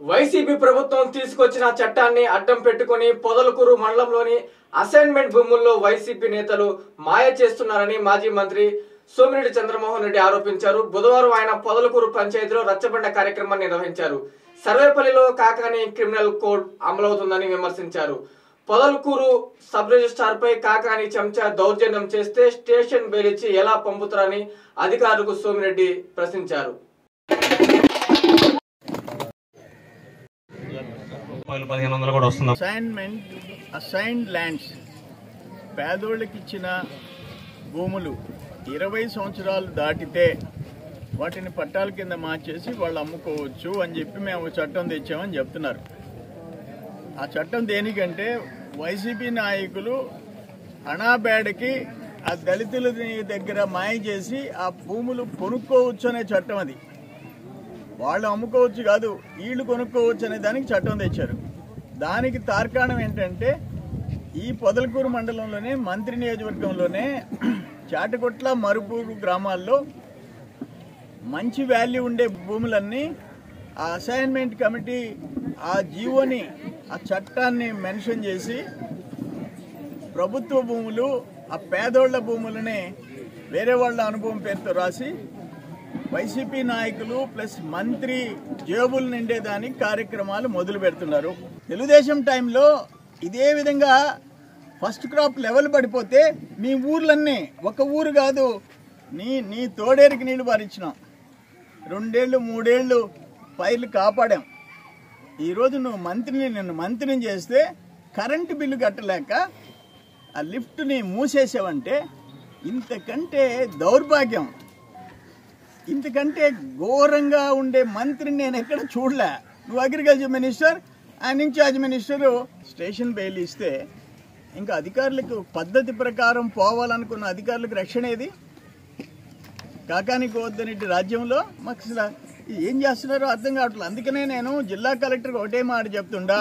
YCP ప్రభుత్వం తీసుకొచ్చిన చట్టాన్ని అడ్డం పెట్టుకుని పొదలకూరు మండలంలోని అసైన్మెంట్ భూముల్లో వైసీపీ నేతలు మాయ చేస్తున్నారని మాజీ మంత్రి సోమిరెడ్డి చంద్రమోహన్ రెడ్డి ఆరోపించారు బుధవారం ఆయన పొదలకూరు పంచాయతీలో రచ్చబండ కార్యక్రమాన్ని నిర్వహించారు సర్వేపల్లిలో కాకాని క్రిమినల్ కోడ్ అమలవుతుందని విమర్శించారు పొదలకూరు సబ్ రిజిస్ట్రార్ పై కాకాని చెంచా దౌర్జన్యం చేస్తే స్టేషన్ బెయిలిచ్చి ఎలా పంపుతారని అధికారులకు సోమిరెడ్డి ప్రశ్నించారు రూపాయలు పదిహేను వందలు కూడా వస్తుంది అసైన్మెంట్ అసైన్డ్ ల్యాండ్స్ పేదోళ్ళకి ఇచ్చిన భూములు ఇరవై సంవత్సరాలు దాటితే వాటిని పట్టాల కింద మార్చేసి వాళ్ళు అమ్ముకోవచ్చు అని చెప్పి మేము చట్టం తెచ్చామని చెప్తున్నారు ఆ చట్టం దేనికంటే వైసీపీ నాయకులు అనాబేడకి ఆ దళితుల దగ్గర మాయ చేసి ఆ భూములు కొనుక్కోవచ్చు అనే చట్టం అది వాళ్ళు అమ్ముకోవచ్చు కాదు వీళ్ళు కొనుక్కోవచ్చు అనే దానికి చట్టం తెచ్చారు దానికి తార్కాణం ఏంటంటే ఈ పొదలకూరు మండలంలోనే మంత్రి నియోజకవర్గంలోనే చాటకొట్ల మరుపూరు గ్రామాల్లో మంచి వాల్యూ ఉండే భూములన్నీ ఆ అసైన్మెంట్ కమిటీ ఆ జీవోని ఆ చట్టాన్ని మెన్షన్ చేసి ప్రభుత్వ భూములు ఆ పేదోళ్ల భూములని వేరే వాళ్ళ అనుభవం పేరుతో రాసి వైసీపీ నాయకులు ప్లస్ మంత్రి జేబులు నిండేదానికి కార్యక్రమాలు మొదలు పెడుతున్నారు తెలుగుదేశం టైంలో ఇదే విధంగా ఫస్ట్ క్రాప్ లెవెల్ పడిపోతే మీ ఊర్లన్నీ ఒక ఊరు కాదు నీ నీ తోడేరికి నీళ్లు పారించినాం రెండేళ్ళు మూడేళ్ళు పైర్లు కాపాడాం ఈరోజు నువ్వు మంత్రిని నిన్ను మంత్రిని చేస్తే కరెంటు బిల్లు కట్టలేక ఆ లిఫ్ట్ని మూసేసావంటే ఇంతకంటే దౌర్భాగ్యం ఇంతకంటే ఘోరంగా ఉండే మంత్రిని నేను ఎక్కడ చూడలే నువ్వు అగ్రికల్చర్ మినిస్టర్ ఆయన ఇన్ఛార్జ్ మినిస్టరు స్టేషన్ బెయిల్ ఇస్తే ఇంకా అధికారులకు పద్ధతి ప్రకారం పోవాలనుకున్న అధికారులకు రక్షణ ఏది కాకానికి వద్దనే రాజ్యంలో మాకు అసలు ఏం చేస్తున్నారో అర్థం కావట్లేదు అందుకనే నేను జిల్లా కలెక్టర్కి ఒకటే మాట చెప్తుండా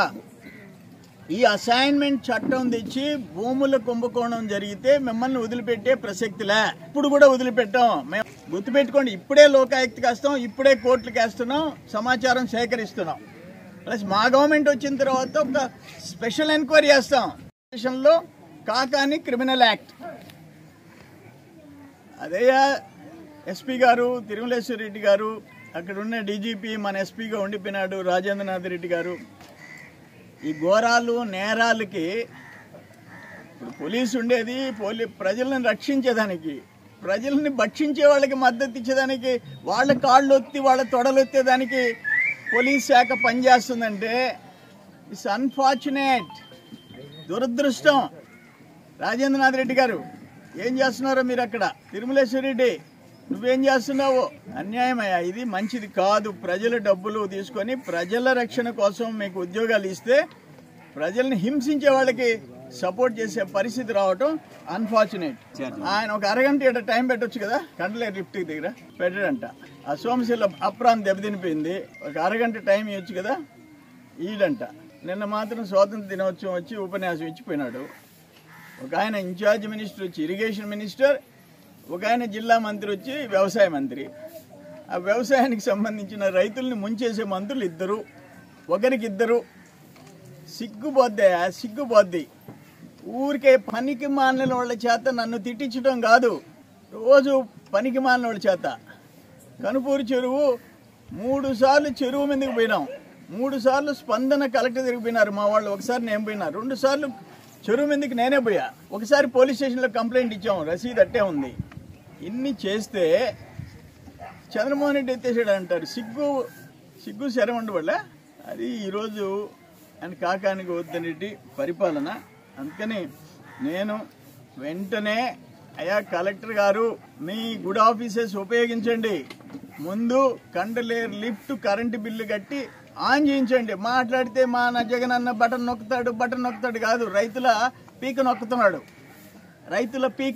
ఈ అసైన్మెంట్ చట్టం తెచ్చి భూముల కుంభకోణం జరిగితే మిమ్మల్ని వదిలిపెట్టే ప్రసక్తిలే ఇప్పుడు కూడా వదిలిపెట్టాం మేము గుర్తుపెట్టుకోండి ఇప్పుడే లోకాయుక్తికి వేస్తాం ఇప్పుడే కోర్టులకు వేస్తున్నాం సమాచారం సేకరిస్తున్నాం ప్లస్ మా గవర్నమెంట్ వచ్చిన తర్వాత ఒక స్పెషల్ ఎంక్వైరీ చేస్తాం స్టేషన్లో కాకాని క్రిమినల్ యాక్ట్ అదే ఎస్పీ గారు తిరుమలేశ్వర రెడ్డి గారు అక్కడ ఉన్న డీజీపీ మన ఎస్పీగా ఉండిపోయినాడు రాజేంద్రనాథ్ రెడ్డి గారు ఈ ఘోరాలు నేరాలకి ఇప్పుడు పోలీసు ఉండేది పోలీ ప్రజలను రక్షించేదానికి ప్రజల్ని భక్షించే వాళ్ళకి మద్దతు ఇచ్చేదానికి వాళ్ళ కాళ్ళు ఒత్తి వాళ్ళ తొడలు ఎత్తేదానికి పోలీస్ శాఖ పనిచేస్తుందంటే ఇట్స్ అన్ఫార్చునేట్ దురదృష్టం రాజేంద్రనాథ్ రెడ్డి గారు ఏం చేస్తున్నారో మీరు అక్కడ తిరుమలేశ్వర రెడ్డి నువ్వేం చేస్తున్నావు అన్యాయమయ్యా ఇది మంచిది కాదు ప్రజల డబ్బులు తీసుకొని ప్రజల రక్షణ కోసం మీకు ఉద్యోగాలు ఇస్తే ప్రజల్ని హింసించే వాళ్ళకి సపోర్ట్ చేసే పరిస్థితి రావటం అన్ఫార్చునేట్ ఆయన ఒక అరగంట ఏట టైం పెట్టొచ్చు కదా కండలే లిఫ్ట్ దగ్గర పెట్టడంట ఆ సోమశిల అప్రాన్ దెబ్బతినిపోయింది ఒక అరగంట టైం ఇవ్వచ్చు కదా ఈడంట నిన్న మాత్రం స్వాతంత్ర దినోత్సవం వచ్చి ఉపన్యాసం ఇచ్చిపోయినాడు ఒక ఆయన ఇన్ఛార్జ్ మినిస్టర్ వచ్చి ఇరిగేషన్ మినిస్టర్ ఒక ఆయన జిల్లా మంత్రి వచ్చి వ్యవసాయ మంత్రి ఆ వ్యవసాయానికి సంబంధించిన రైతుల్ని ముంచేసే మంత్రులు ఇద్దరు ఒకరికి ఇద్దరు సిగ్గుపోద్ది సిగ్గుపోద్ది ఊరికే పనికి మాలిన వాళ్ళ చేత నన్ను తిట్టించడం కాదు రోజు పనికి మాలిన వాళ్ళ చేత కనుపూరు చెరువు మూడు సార్లు చెరువు మీదకి పోయినాం మూడు సార్లు స్పందన కలెక్టర్ దగ్గరికి పోయినారు మా వాళ్ళు ఒకసారి నేను పోయినా రెండు సార్లు చెరువు మీదకి నేనే పోయా ఒకసారి పోలీస్ స్టేషన్లో కంప్లైంట్ ఇచ్చాం రసీద్ అట్టే ఉంది ఇన్ని చేస్తే చంద్రమోహన్ రెడ్డి ఎత్తేసాడు అంటారు సిగ్గు సిగ్గు శరం ఉండవల్ల అది ఈరోజు ఆయన కాకానికి వద్దనేటి పరిపాలన అందుకని నేను వెంటనే అయ్యా కలెక్టర్ గారు మీ గుడ్ ఆఫీసెస్ ఉపయోగించండి ముందు కండలేరు లిఫ్ట్ కరెంటు బిల్లు కట్టి ఆన్ చేయించండి మాట్లాడితే మా నా జగన్ అన్న బటన్ నొక్కుతాడు బటన్ నొక్కుతాడు కాదు రైతుల పీక నొక్కుతున్నాడు రైతుల పీక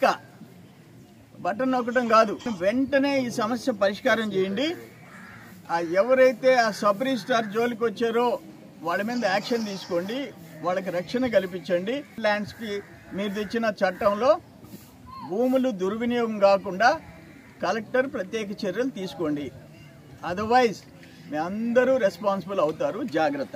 బటన్ నొక్కడం కాదు వెంటనే ఈ సమస్య పరిష్కారం చేయండి ఆ ఎవరైతే ఆ సబ్ రిజిస్ట్రార్ జోలికి వచ్చారో వాళ్ళ మీద యాక్షన్ తీసుకోండి వాళ్ళకి రక్షణ కల్పించండి ల్యాండ్స్కి మీరు తెచ్చిన చట్టంలో భూములు దుర్వినియోగం కాకుండా కలెక్టర్ ప్రత్యేక చర్యలు తీసుకోండి అదర్వైజ్ మీ అందరూ రెస్పాన్సిబుల్ అవుతారు జాగ్రత్త